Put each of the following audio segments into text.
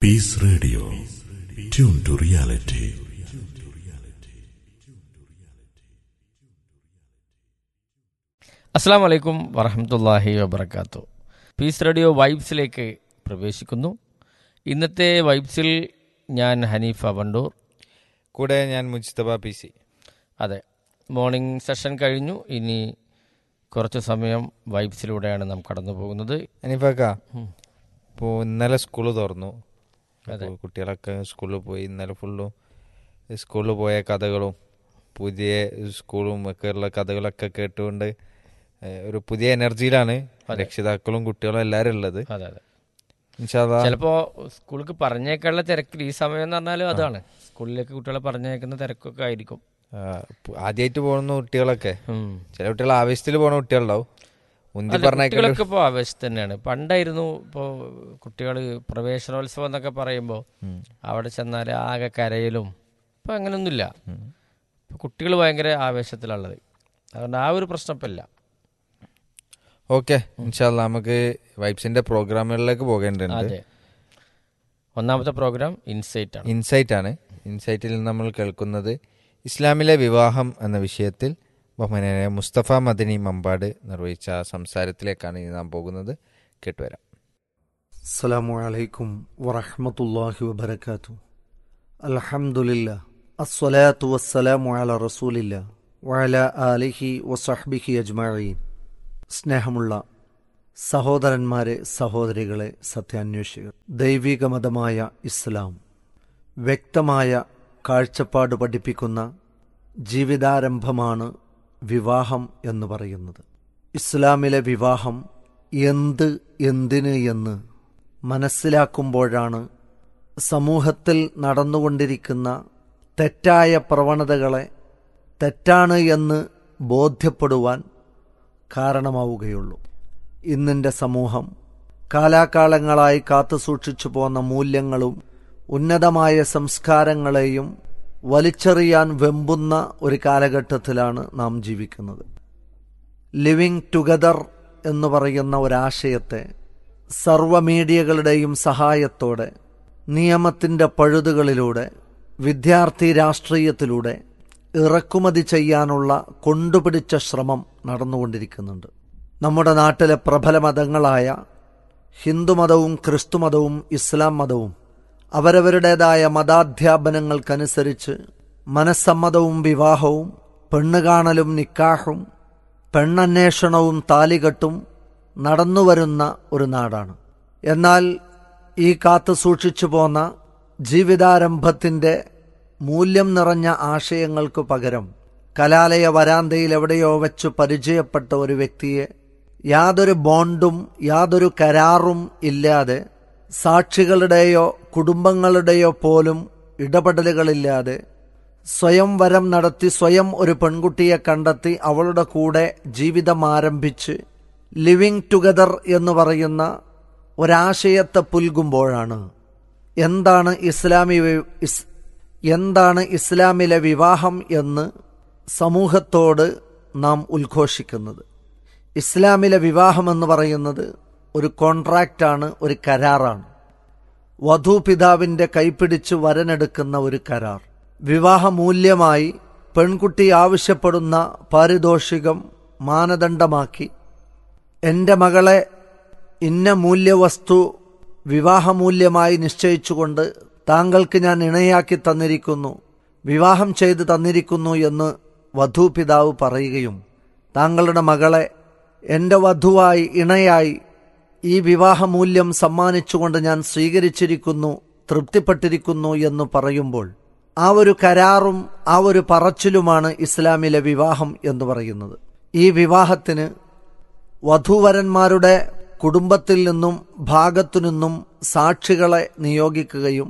Piece radio tune to reality അസ്സാം വലൈക്കും വറഹമത്തല്ലാഹി വബർക്കാത്തു പീസ് റേഡിയോ വൈബ്സിലേക്ക് പ്രവേശിക്കുന്നു ഇന്നത്തെ വൈബ്സിൽ ഞാൻ ഹനീഫ വണ്ടൂർ കൂടെ ഞാൻ മുജ്തബ പി സി അതെ മോർണിംഗ് സെഷൻ കഴിഞ്ഞു ഇനി കുറച്ച് സമയം വൈബ്സിലൂടെയാണ് നാം കടന്നു പോകുന്നത് അനിഫാക്ക ഇപ്പോൾ ഇന്നലെ സ്കൂൾ തുറന്നു അതെ. അപ്പോൾ കുട്ടികളൊക്കെ സ്കൂളിൽ പോയി ഇന്നലെ ഫുള്ളും സ്കൂളിൽ പോയ കഥകളും പുതിയ സ്കൂളും ഒക്കെ ഉള്ള കഥകളൊക്കെ കേട്ടുകൊണ്ട് ഏഹ്, ഒരു പുതിയ എനർജിയിലാണ് രക്ഷിതാക്കളും കുട്ടികളും എല്ലാവരും ഉള്ളത് അതെ അതെ ഇൻഷാല്ലാ ചിലപ്പോ സ്കൂളിലേക്ക് പറഞ്ഞേക്കാനുള്ള തിരക്കിൽ ഈ സമയം എന്ന് പറഞ്ഞാലും അതാണ് സ്കൂളിലേക്ക് കുട്ടികളെ പറഞ്ഞേക്കുന്ന തിരക്കൊക്കെ ആയിരിക്കും ആദ്യമായിട്ട് പോകുന്ന കുട്ടികളൊക്കെ ഉം. ചില കുട്ടികൾ ആവേശത്തിൽ പോകുന്ന കുട്ടികളുണ്ടാവും മുന്തി അല്ല, പറഞ്ഞേക്കൽ കുട്ടികളൊക്കെ ഇപ്പോൾ ആവേശം തന്നെയാണ് പണ്ടായിരുന്നു ഇപ്പോൾ കുട്ടികൾ പ്രവേശനോത്സവം എന്നൊക്കെ പറയുമ്പോൾ അവിടെ ചെന്നാൽ ആകെ കരയിലും ഇപ്പം അങ്ങനെയൊന്നുമില്ല ഇപ്പൊ കുട്ടികൾ ഭയങ്കര ആവേശത്തിലുള്ളത് അതുകൊണ്ട് ആ ഒരു പ്രശ്നം ഇപ്പം ഇല്ല ഓക്കെ ഇൻഷാല്ല നമുക്ക് വൈബ്സിന്റെ പ്രോഗ്രാമുകളിലേക്ക് പോകേണ്ടതുണ്ട് അതെ ഒന്നാമത്തെ പ്രോഗ്രാം ഇൻസൈറ്റ് ആണ് ഇൻസൈറ്റ് ആണ് ഇൻസൈറ്റിൽ നിന്ന് നമ്മൾ കേൾക്കുന്നത് ഇസ്ലാമിലെ വിവാഹം എന്ന വിഷയത്തിൽ ബഹുമാനായ മുസ്തഫ മദനി മമ്പാട് നിർവഹിച്ച സംസാരത്തിലേക്കാണ് ഇനി നാം പോകുന്നത് കേട്ടുവരാം السلام عليكم ورحمة الله وبركاته الحمد لله الصلاة والسلام على رسول الله وعلى آله وصحبه أجمعين സ്നേഹമുള്ള സഹോദരന്മാരെ സഹോദരികളെ സത്യാന്വേഷികൾ ദൈവിക മതമായ ഇസ്ലാം വ്യക്തമായ കാഴ്ചപ്പാട് പഠിപ്പിക്കുന്ന ജീവിതാരംഭമാണ് വിവാഹം എന്ന് പറയുന്നത് ഇസ്ലാമിലെ വിവാഹം എന്ത് എന്തിന് എന്ന് മനസ്സിലാക്കുമ്പോഴാണ് സമൂഹത്തിൽ നടന്നുകൊണ്ടിരിക്കുന്ന തെറ്റായ പ്രവണതകളെ തെറ്റാണ് എന്ന് ബോധ്യപ്പെടുവാൻ കാരണമാവുകയുള്ളൂ ഇന്നിൻ്റെ സമൂഹം കാലാകാലങ്ങളായി കാത്തുസൂക്ഷിച്ചു പോന്ന മൂല്യങ്ങളും ഉന്നതമായ സംസ്കാരങ്ങളെയും വലിച്ചെറിയാൻ വെമ്പുന്ന ഒരു കാലഘട്ടത്തിലാണ് നാം ജീവിക്കുന്നത് ലിവിങ് ടുഗദർ എന്ന് പറയുന്ന ഒരാശയത്തെ സർവ മീഡിയകളുടെയും സഹായത്തോടെ നിയമത്തിൻ്റെ പഴുതുകളിലൂടെ വിദ്യാർത്ഥി രാഷ്ട്രീയത്തിലൂടെ ഇറക്കുമതി ചെയ്യാനുള്ള കൊണ്ടുപിടിച്ച ശ്രമം നടന്നുകൊണ്ടിരിക്കുന്നുണ്ട് നമ്മുടെ നാട്ടിലെ പ്രബല മതങ്ങളായ ഹിന്ദുമതവും ക്രിസ്തുമതവും ഇസ്ലാം മതവും അവരവരുടേതായ മതാധ്യാപനങ്ങൾക്കനുസരിച്ച് മനസ്സമ്മതവും വിവാഹവും പെണ്ണുകാണലും നിക്കാഹും പെണ്ണന്വേഷണവും താലികെട്ടും നടന്നുവരുന്ന ഒരു നാടാണ് എന്നാൽ ഈ കാത്തു സൂക്ഷിച്ചു പോന്ന ജീവിതാരംഭത്തിൻ്റെ മൂല്യം നിറഞ്ഞ ആശയങ്ങൾക്ക് പകരം കലാലയ വരാന്തയിൽ എവിടെയോ വെച്ച് പരിചയപ്പെട്ട ഒരു വ്യക്തിയെ യാതൊരു ബോണ്ടും യാതൊരു കരാറും ഇല്ലാതെ സാക്ഷികളുടെയോ കുടുംബങ്ങളുടെയോ പോലും ഇടപെടലുകളില്ലാതെ സ്വയം വരം നടത്തി സ്വയം ഒരു പെൺകുട്ടിയെ കണ്ടെത്തി അവളുടെ കൂടെ ജീവിതം ആരംഭിച്ച് ലിവിങ് ടുഗദർ എന്ന് പറയുന്ന ഒരാശയത്തെ പുൽകുമ്പോഴാണ് എന്താണ് ഇസ്ലാമി വി- ഇസ്- എന്താണ് ഇസ്ലാമിലെ വിവാഹം എന്ന് സമൂഹത്തോട് നാം ഉദ്ഘോഷിക്കുന്നത് ഇസ്ലാമിലെ വിവാഹം എന്ന് പറയുന്നത് ഒരു കോൺട്രാക്റ്റാണ് ഒരു കരാറാണ് വധൂപിതാവിന്റെ കൈപിടിച്ച് വരനെടുക്കുന്ന ഒരു കരാർ വിവാഹമൂല്യമായി പെൺകുട്ടി ആവശ്യപ്പെടുന്ന പാരിതോഷികം മാനദണ്ഡമാക്കി എൻ്റെ മകളെ ഇന്ന മൂല്യവസ്തു വിവാഹമൂല്യമായി നിശ്ചയിച്ചുകൊണ്ട് താങ്കൾക്ക് ഞാൻ ഇണയാക്കി തന്നിരിക്കുന്നു വിവാഹം ചെയ്ത് തന്നിരിക്കുന്നു എന്ന് വധൂപിതാവ് പറയുകയും താങ്കളുടെ മകളെ എൻ്റെ വധുവായി ഇണയായി ഈ വിവാഹമൂല്യം സമ്മാനിച്ചുകൊണ്ട് ഞാൻ സ്വീകരിച്ചിരിക്കുന്നു തൃപ്തിപ്പെട്ടിരിക്കുന്നു എന്ന് പറയുമ്പോൾ ആ ഒരു കരാറും ആ ഒരു പറച്ചിലുമാണ് ഇസ്ലാമിലെ വിവാഹം എന്ന് പറയുന്നത് ഈ വിവാഹത്തിന് വധൂവരന്മാരുടെ കുടുംബത്തിൽ നിന്നും ഭാഗത്തു നിന്നും സാക്ഷികളെ നിയോഗിക്കുകയും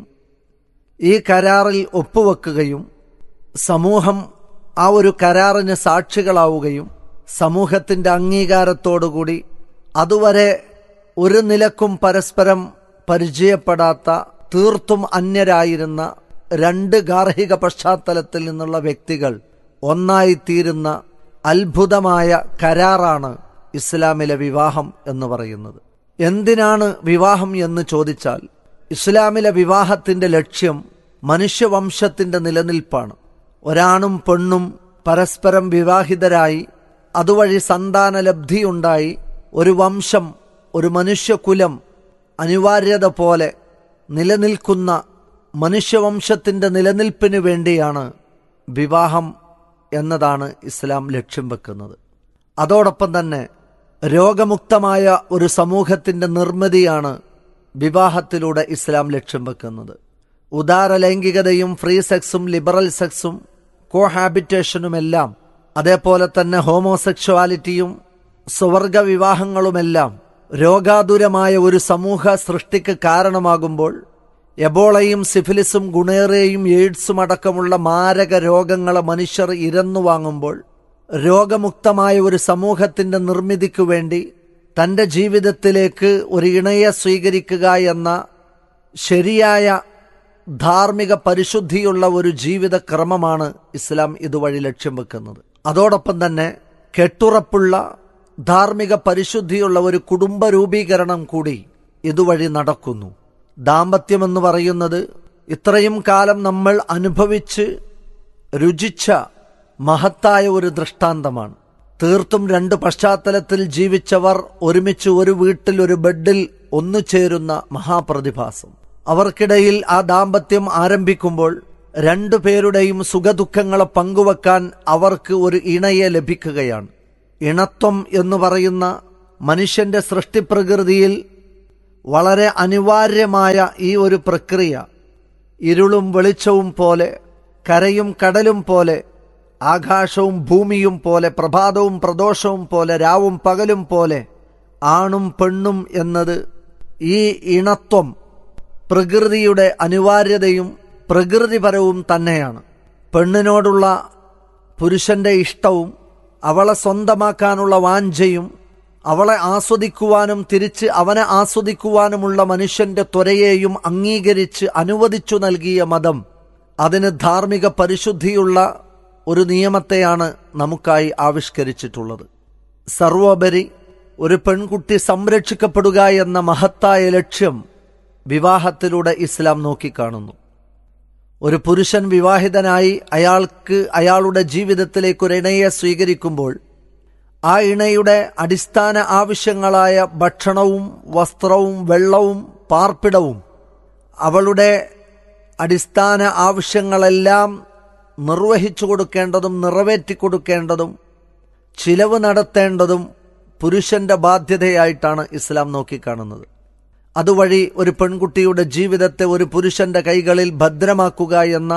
ഈ കരാറിൽ ഒപ്പുവെക്കുകയും സമൂഹം ആ ഒരു കരാറിന് സാക്ഷികളാവുകയും സമൂഹത്തിന്റെ അംഗീകാരത്തോടുകൂടി അതുവരെ ഒരു നിലക്കും പരസ്പരം പരിചയപ്പെടാത്ത തീർത്തും അന്യരായിരുന്ന രണ്ട് ഗാർഹിക പശ്ചാത്തലത്തിൽ നിന്നുള്ള വ്യക്തികൾ ഒന്നായിത്തീരുന്ന അത്ഭുതമായ കരാറാണ് ഇസ്ലാമിലെ വിവാഹം എന്ന് പറയുന്നത് എന്തിനാണ് വിവാഹം എന്ന് ചോദിച്ചാൽ ഇസ്ലാമിലെ വിവാഹത്തിന്റെ ലക്ഷ്യം മനുഷ്യവംശത്തിന്റെ നിലനിൽപ്പാണ് ഒരാണും പെണ്ണും പരസ്പരം വിവാഹിതരായി അതുവഴി സന്താനലബ്ധിയുണ്ടായി ഒരു വംശം ഒരു മനുഷ്യകുലം അനിവാര്യത പോലെ നിലനിൽക്കുന്ന മനുഷ്യവംശത്തിന്റെ നിലനിൽപ്പിന് വേണ്ടിയാണ് വിവാഹം എന്നതാണ് ഇസ്ലാം ലക്ഷ്യം വെക്കുന്നത് അതോടൊപ്പം തന്നെ രോഗമുക്തമായ ഒരു സമൂഹത്തിന്റെ നിർമ്മിതിയാണ് വിവാഹത്തിലൂടെ ഇസ്ലാം ലക്ഷ്യം വെക്കുന്നത് ഉദാര ലൈംഗികതയും ഫ്രീ സെക്സും ലിബറൽ സെക്സും കോഹാബിറ്റേഷനുമെല്ലാം അതേപോലെ തന്നെ ഹോമോസെക്ഷുവാലിറ്റിയും സ്വർഗ വിവാഹങ്ങളുമെല്ലാം രോഗാതുരമായ ഒരു സമൂഹ സൃഷ്ടിക്ക് കാരണമാകുമ്പോൾ എബോളയും സിഫിലിസും ഗുണേറയും എയ്ഡ്സും അടക്കമുള്ള മാരക രോഗങ്ങളെ മനുഷ്യർ ഇരന്നു വാങ്ങുമ്പോൾ രോഗമുക്തമായ ഒരു സമൂഹത്തിന്റെ നിർമ്മിതിക്കു വേണ്ടി തന്റെ ജീവിതത്തിലേക്ക് ഒരു ഇണയെ സ്വീകരിക്കുക എന്ന ശരിയായ ധാർമ്മിക പരിശുദ്ധിയുള്ള ഒരു ജീവിത ക്രമമാണ് ഇസ്ലാം ഇതുവഴി ലക്ഷ്യം വെക്കുന്നത് അതോടൊപ്പം തന്നെ കെട്ടുറപ്പുള്ള ധാർമ്മിക പരിശുദ്ധിയുള്ള ഒരു കുടുംബ രൂപീകരണം കൂടി ഇതുവഴി നടക്കുന്നു ദാമ്പത്യമെന്ന് പറയുന്നത് ഇത്രയും കാലം നമ്മൾ അനുഭവിച്ച് രുചിച്ച മഹത്തായ ഒരു ദൃഷ്ടാന്തമാണ് തീർത്തും രണ്ട് പശ്ചാത്തലത്തിൽ ജീവിച്ചവർ ഒരുമിച്ച് ഒരു വീട്ടിൽ ഒരു ബെഡിൽ ഒന്നു ചേരുന്ന മഹാപ്രതിഭാസം അവർക്കിടയിൽ ആ ദാമ്പത്യം ആരംഭിക്കുമ്പോൾ രണ്ടു പേരുടെയും സുഖദുഃഖങ്ങളെ പങ്കുവെക്കാൻ അവർക്ക് ഒരു ഇണയെ ലഭിക്കുകയാണ് ഇണത്വം എന്ന് പറയുന്ന മനുഷ്യന്റെ സൃഷ്ടിപ്രകൃതിയിൽ വളരെ അനിവാര്യമായ ഈ ഒരു പ്രക്രിയ ഇരുളും വെളിച്ചവും പോലെ കരയും കടലും പോലെ ആകാശവും ഭൂമിയും പോലെ പ്രഭാതവും പ്രദോഷവും പോലെ രാവും പകലും പോലെ ആണും പെണ്ണും എന്നത് ഈ ഇണത്വം പ്രകൃതിയുടെ അനിവാര്യതയും പ്രകൃതിപരവും തന്നെയാണ് പെണ്ണിനോടുള്ള പുരുഷന്റെ ഇഷ്ടവും അവളെ സ്വന്തമാക്കാനുള്ള വാഞ്ചയും അവളെ ആസ്വദിക്കുവാനും തിരിച്ച് അവനെ ആസ്വദിക്കുവാനുമുള്ള മനുഷ്യന്റെ ത്വരയെയും അംഗീകരിച്ച് അനുവദിച്ചു നൽകിയ മതം അതിന് ധാർമ്മിക പരിശുദ്ധിയുള്ള ഒരു നിയമത്തെയാണ് നമുക്കായി ആവിഷ്കരിച്ചിട്ടുള്ളത് സർവോപരി ഒരു പെൺകുട്ടി സംരക്ഷിക്കപ്പെടുക എന്ന മഹത്തായ ലക്ഷ്യം വിവാഹത്തിലൂടെ ഇസ്ലാം നോക്കിക്കാണുന്നു ഒരു പുരുഷൻ വിവാഹിതനായി അയാൾക്ക് അയാളുടെ ജീവിതത്തിലേക്ക് ഒരു ഇണയെ സ്വീകരിക്കുമ്പോൾ ആ ഇണയുടെ അടിസ്ഥാന ആവശ്യങ്ങളായ ഭക്ഷണവും വസ്ത്രവും വെള്ളവും പാർപ്പിടവും അവളുടെ അടിസ്ഥാന ആവശ്യങ്ങളെല്ലാം നിർവഹിച്ചു കൊടുക്കേണ്ടതും നിറവേറ്റി കൊടുക്കേണ്ടതും ചിലവ് നടത്തേണ്ടതും പുരുഷന്റെ ബാധ്യതയായിട്ടാണ് ഇസ്ലാം നോക്കിക്കാണുന്നത് അതുവഴി ഒരു പെൺകുട്ടിയുടെ ജീവിതത്തെ ഒരു പുരുഷന്റെ കൈകളിൽ ഭദ്രമാക്കുക എന്ന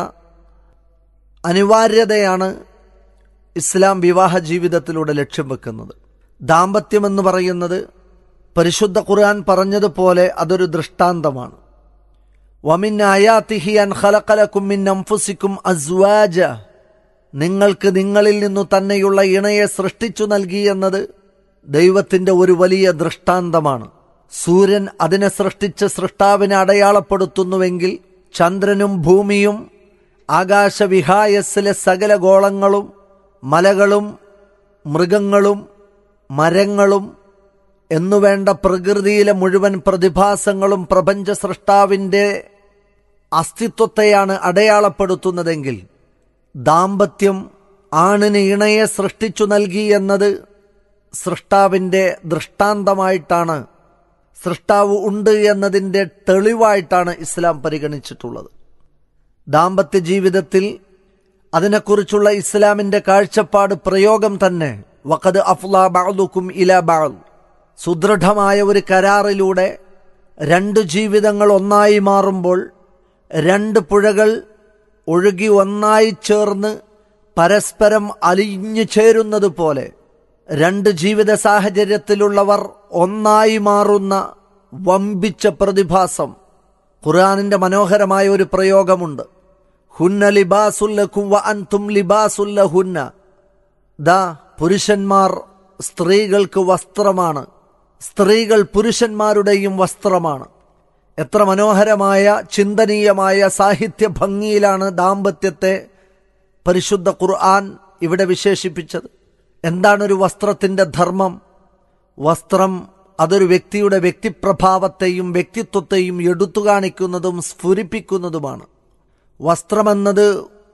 അനിവാര്യതയാണ് ഇസ്ലാം വിവാഹ ജീവിതത്തിലൂടെ ലക്ഷ്യം വെക്കുന്നത് ദാമ്പത്യം എന്ന് പറയുന്നത് പരിശുദ്ധ ഖുർആൻ പറഞ്ഞതുപോലെ അതൊരു ദൃഷ്ടാന്തമാണ് വമിൻ ആയാത്തിഹി അൻ ഖലഖലക്കും മിൻ അൻഫുസിക്കും അസ്വാജ നിങ്ങൾക്ക് നിങ്ങളിൽ നിന്നു തന്നെയുള്ള ഇണയെ സൃഷ്ടിച്ചു നൽകി എന്നത് ദൈവത്തിന്റെ ഒരു വലിയ ദൃഷ്ടാന്തമാണ് സൂര്യൻ അതിനെ സൃഷ്ടിച്ച് സൃഷ്ടാവിനെ അടയാളപ്പെടുത്തുന്നുവെങ്കിൽ ചന്ദ്രനും ഭൂമിയും ആകാശവിഹായസ്സിലെ സകല ഗോളങ്ങളും മലകളും മൃഗങ്ങളും മരങ്ങളും എന്നുവേണ്ട പ്രകൃതിയിലെ മുഴുവൻ പ്രതിഭാസങ്ങളും പ്രപഞ്ച സൃഷ്ടാവിൻ്റെ അസ്തിത്വത്തെയാണ് അടയാളപ്പെടുത്തുന്നതെങ്കിൽ ദാമ്പത്യം ആണിന് ഇണയെ സൃഷ്ടിച്ചു നൽകി എന്നത് സൃഷ്ടാവിൻ്റെ ദൃഷ്ടാന്തമായിട്ടാണ് സൃഷ്ടാവ് ഉണ്ട് എന്നതിൻ്റെ തെളിവായിട്ടാണ് ഇസ്ലാം പരിഗണിച്ചിട്ടുള്ളത് ദാമ്പത്യ ജീവിതത്തിൽ അതിനെക്കുറിച്ചുള്ള ഇസ്ലാമിന്റെ കാഴ്ചപ്പാട് പ്രയോഗം തന്നെ വഖദ് അഫ്ലാ ബഅദുക്കും ഇല ബഅദ് സുദൃഢമായ ഒരു കരാറിലൂടെ രണ്ട് ജീവിതങ്ങൾ ഒന്നായി മാറുമ്പോൾ രണ്ട് പുഴകൾ ഒഴുകി ഒന്നായി ചേർന്ന് പരസ്പരം അലിഞ്ഞു ചേരുന്നത് പോലെ രണ്ട് ജീവിത സാഹചര്യത്തിലുള്ളവർ ഒന്നായി മാറുന്ന വമ്പിച്ച പ്രതിഭാസം ഖുർആാനിന്റെ മനോഹരമായ ഒരു പ്രയോഗമുണ്ട് ഹുന്ന ലിബാസുല്ലക്കും വ അൻതും ലിബാസുല്ലഹുന്ന ദാ പുരുഷന്മാർ സ്ത്രീകൾക്ക് വസ്ത്രമാണ് സ്ത്രീകൾ പുരുഷന്മാരുടെയും വസ്ത്രമാണ് എത്ര മനോഹരമായ ചിന്തനീയമായ സാഹിത്യ ഭംഗിയിലാണ് ദാമ്പത്യത്തെ പരിശുദ്ധ ഖുർആൻ ഇവിടെ വിശേഷിപ്പിച്ചത് എന്താണ് ഒരു വസ്ത്രത്തിന്റെ ധർമ്മം വസ്ത്രം അതൊരു വ്യക്തിയുടെ വ്യക്തിപ്രഭാവത്തെയും വ്യക്തിത്വത്തെയും എടുത്തു കാണിക്കുന്നതും സ്ഫുരിപ്പിക്കുന്നതുമാണ് വസ്ത്രമെന്നത്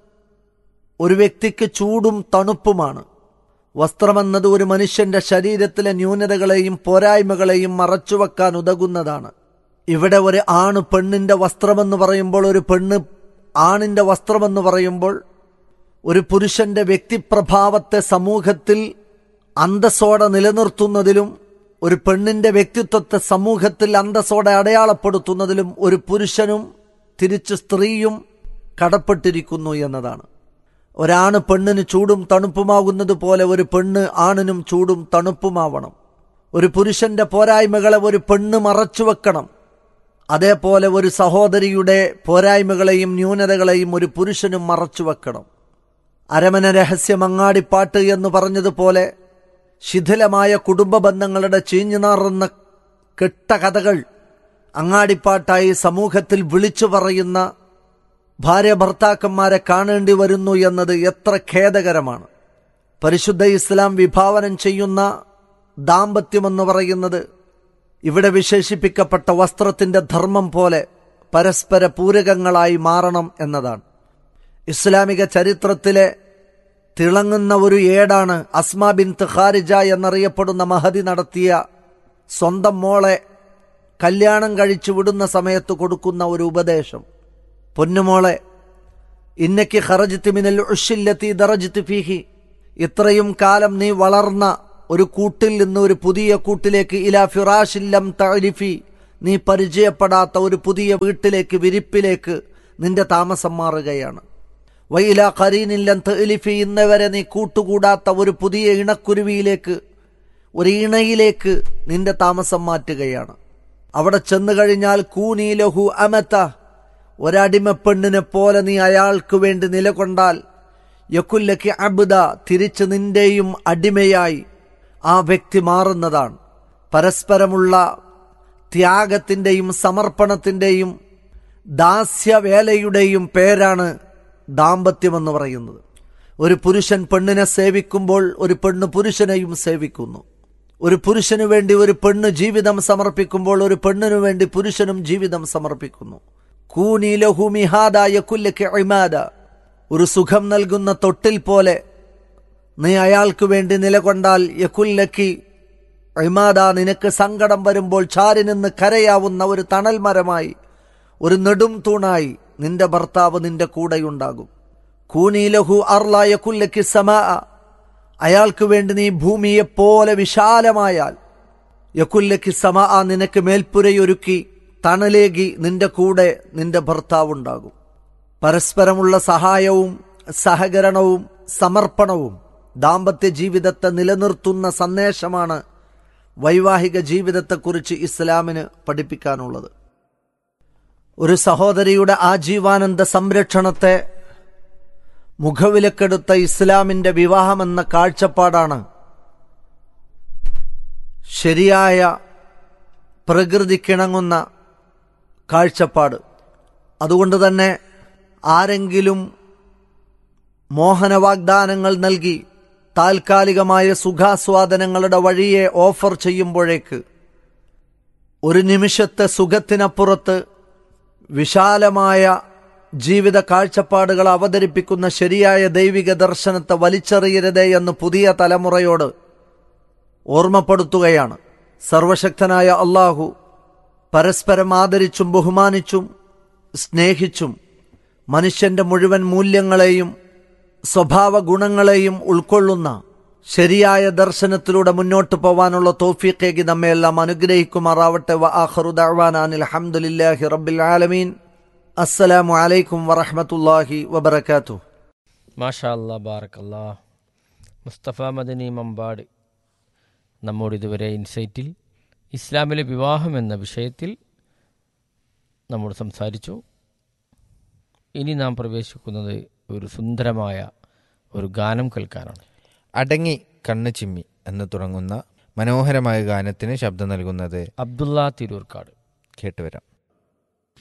ഒരു വ്യക്തിക്ക് ചൂടും തണുപ്പുമാണ് വസ്ത്രമെന്നത് ഒരു മനുഷ്യന്റെ ശരീരത്തിലെ ന്യൂനതകളെയും പോരായ്മകളെയും മറച്ചുവെക്കാൻ ഉതകുന്നതാണ് ഇവിടെ ഒരു ആണ് പെണ്ണിന്റെ വസ്ത്രമെന്ന് പറയുമ്പോൾ ഒരു പെണ്ണ് ആണിന്റെ വസ്ത്രമെന്ന് പറയുമ്പോൾ ഒരു പുരുഷന്റെ വ്യക്തിപ്രഭാവത്തെ സമൂഹത്തിൽ അന്തസ്സോടെ നിലനിർത്തുന്നതിലും ഒരു പെണ്ണിന്റെ വ്യക്തിത്വത്തെ സമൂഹത്തിൽ അന്തസ്സോടെ അടയാളപ്പെടുത്തുന്നതിലും ഒരു പുരുഷനും തിരിച്ച് സ്ത്രീയും കടപ്പെട്ടിരിക്കുന്നു എന്നതാണ് ഒരാണ് പെണ്ണിന് ചൂടും തണുപ്പുമാകുന്നത് പോലെ ഒരു പെണ്ണ് ആണിനും ചൂടും തണുപ്പുമാവണം ഒരു പുരുഷന്റെ പോരായ്മകളെ ഒരു പെണ്ണ് മറച്ചുവെക്കണം അതേപോലെ ഒരു സഹോദരിയുടെ പോരായ്മകളെയും ന്യൂനതകളെയും ഒരു പുരുഷനും മറച്ചുവെക്കണം അരമന രഹസ്യം അങ്ങാടിപ്പാട്ട് എന്ന് പറഞ്ഞതുപോലെ ശിഥിലമായ കുടുംബ ബന്ധങ്ങളുടെ ചീഞ്ഞുനാറുന്ന കെട്ടകഥകൾ അങ്ങാടിപ്പാട്ടായി സമൂഹത്തിൽ വിളിച്ചു പറയുന്ന ഭാര്യ ഭർത്താക്കന്മാരെ കാണേണ്ടി വരുന്നു എന്നത് എത്ര ഖേദകരമാണ് പരിശുദ്ധ ഇസ്ലാം വിഭാവനം ചെയ്യുന്ന ദാമ്പത്യമെന്ന് പറയുന്നത് ഇവിടെ വിശേഷിപ്പിക്കപ്പെട്ട വസ്ത്രത്തിന്റെ ധർമ്മം പോലെ പരസ്പര പൂരകങ്ങളായി മാറണം എന്നതാണ് ഇസ്ലാമിക ചരിത്രത്തിലെ തിളങ്ങുന്ന ഒരു ഏടാണ് അസ്മാ ബിൻ ഖാരിജ എന്നറിയപ്പെടുന്ന മഹതി നടത്തിയ സ്വന്തം മോളെ കല്യാണം കഴിച്ചു വിടുന്ന സമയത്ത് കൊടുക്കുന്ന ഒരു ഉപദേശം പൊന്നുമോളെ ഇന്നയ്ക്ക് ഖറജിത്ത് മിനൽ ഉഷില്ലത്തി ദറജിത്ത് ഫീഹി ഇത്രയും കാലം നീ വളർന്ന ഒരു കൂട്ടിൽ നിന്ന് ഒരു പുതിയ കൂട്ടിലേക്ക് ഇലാ ഫിറാഷില്ലം തരിഫി നീ പരിചയപ്പെടാത്ത ഒരു പുതിയ വീട്ടിലേക്ക് വിരിപ്പിലേക്ക് നിന്റെ താമസം മാറുകയാണ് വൈല ഖരീനില്ലം തെലിഫി ഇന്നവരെ നീ കൂട്ടുകൂടാത്ത ഒരു പുതിയ ഇണക്കുരുവിയിലേക്ക് ഒരു ഇണയിലേക്ക് നിന്റെ താമസം മാറ്റുകയാണ് അവിടെ ചെന്നു കഴിഞ്ഞാൽ കൂനീലഹു അമത്ത ഒരടിമപ്പെണ്ണിനെ പോലെ നീ അയാൾക്ക് വേണ്ടി നിലകൊണ്ടാൽ യക്കുല്ലക്ക് അബുദ തിരിച്ച് നിന്റെയും അടിമയായി ആ വ്യക്തി മാറുന്നതാണ് പരസ്പരമുള്ള ത്യാഗത്തിൻ്റെയും സമർപ്പണത്തിൻ്റെയും ദാസ്യവേലയുടെയും പേരാണ് ദാമ്പത്യമെന്ന് പറയുന്നത് ഒരു പുരുഷൻ പെണ്ണിനെ സേവിക്കുമ്പോൾ ഒരു പെണ്ണ് പുരുഷനെയും സേവിക്കുന്നു ഒരു പുരുഷനു വേണ്ടി ഒരു പെണ്ണ് ജീവിതം സമർപ്പിക്കുമ്പോൾ ഒരു പെണ്ണിനു വേണ്ടി പുരുഷനും ജീവിതം സമർപ്പിക്കുന്നു കൂനി ലഹുമിഹാദായ കുല്ലക്ക് ഇമാദ ഒരു സുഖം നൽകുന്ന തൊട്ടിൽ പോലെ നീ അയാൾക്ക് വേണ്ടി നിലകൊണ്ടാൽ യക്കുല്ലക്കി ഇമാദ നിനക്ക് സങ്കടം വരുമ്പോൾ ചാരി നിന്ന് കരയാവുന്ന ഒരു തണൽ മരമായി ഒരു നെടും തൂണായി നിന്റെ ഭർത്താവ് നിന്റെ കൂടെയുണ്ടാകും കൂനീലഹു അർലായ കുല്ലക്കി സമാ അയാൾക്ക് വേണ്ടി നീ ഭൂമിയെ പോലെ വിശാലമായാൽ യക്കുല്ലക്കി സമാ നിനക്ക് മേൽപ്പുരയൊരുക്കി തണലേകി നിന്റെ കൂടെ നിന്റെ ഭർത്താവുണ്ടാകും പരസ്പരമുള്ള സഹായവും സഹകരണവും സമർപ്പണവും ദാമ്പത്യ ജീവിതത്തെ നിലനിർത്തുന്ന സന്ദേശമാണ് വൈവാഹിക ജീവിതത്തെക്കുറിച്ച് ഇസ്ലാമിന് പഠിപ്പിക്കാനുള്ളത് ഒരു സഹോദരിയുടെ ആജീവാനന്ദ സംരക്ഷണത്തെ മുഖവിലക്കെടുത്ത ഇസ്ലാമിന്റെ വിവാഹമെന്ന കാഴ്ചപ്പാടാണ് ശരിയായ പ്രകൃതിക്കിണങ്ങുന്ന കാഴ്ചപ്പാട് അതുകൊണ്ട് തന്നെ ആരെങ്കിലും മോഹന വാഗ്ദാനങ്ങൾ നൽകി താൽക്കാലികമായ സുഖാസ്വാദനങ്ങളുടെ വഴിയെ ഓഫർ ചെയ്യുമ്പോഴേക്ക് ഒരു നിമിഷത്തെ സുഖത്തിനപ്പുറത്ത് വിശാലമായ ജീവിത കാഴ്ചപ്പാടുകൾ അവതരിപ്പിക്കുന്ന ശരിയായ ദൈവിക ദർശനത്തെ വലിച്ചെറിയരുതേ എന്ന് പുതിയ തലമുറയോട് ഓർമ്മപ്പെടുത്തുകയാണ് സർവശക്തനായ അള്ളാഹു പരസ്പരം ആദരിച്ചും ബഹുമാനിച്ചും സ്നേഹിച്ചും മനുഷ്യന്റെ മുഴുവൻ മൂല്യങ്ങളെയും സ്വഭാവ ഗുണങ്ങളെയും ഉൾക്കൊള്ളുന്ന ശരിയായ ദർശനത്തിലൂടെ മുന്നോട്ട് പോവാനുള്ള തോഫീഖേക്ക് നമ്മയെല്ലാം അനുഗ്രഹിക്കുമാറാവട്ടെ വ ആഖിറു ദഅ്വാനാ അൽഹംദുലില്ലാഹി റബ്ബിൽ ആലമീൻ അസ്സലാമു അലൈക്കും വറഹ്മത്തുള്ളാഹി വബറകാതുഹു മാഷാ അല്ലാ ബാറക്കല്ലാ മുസ്തഫ മദനി മമ്പാട് നമ്മോട് ഇതുവരെ ഇൻസൈറ്റിൽ ഇസ്ലാമിലെ വിവാഹം എന്ന വിഷയത്തിൽ നമ്മോട് സംസാരിച്ചു ഇനി നാം പ്രവേശിക്കുന്നത് ഒരു സുന്ദരമായ ഒരു ഗാനം കേൾക്കാനാണ് അടങ്ങി കണ്ണ് ചിമ്മി എന്ന് തുടങ്ങുന്ന മനോഹരമായ ഗാനത്തിന് ശബ്ദം നൽകുന്നത് അബ്ദുള്ള തിരൂർക്കാട് കേട്ടുവരാം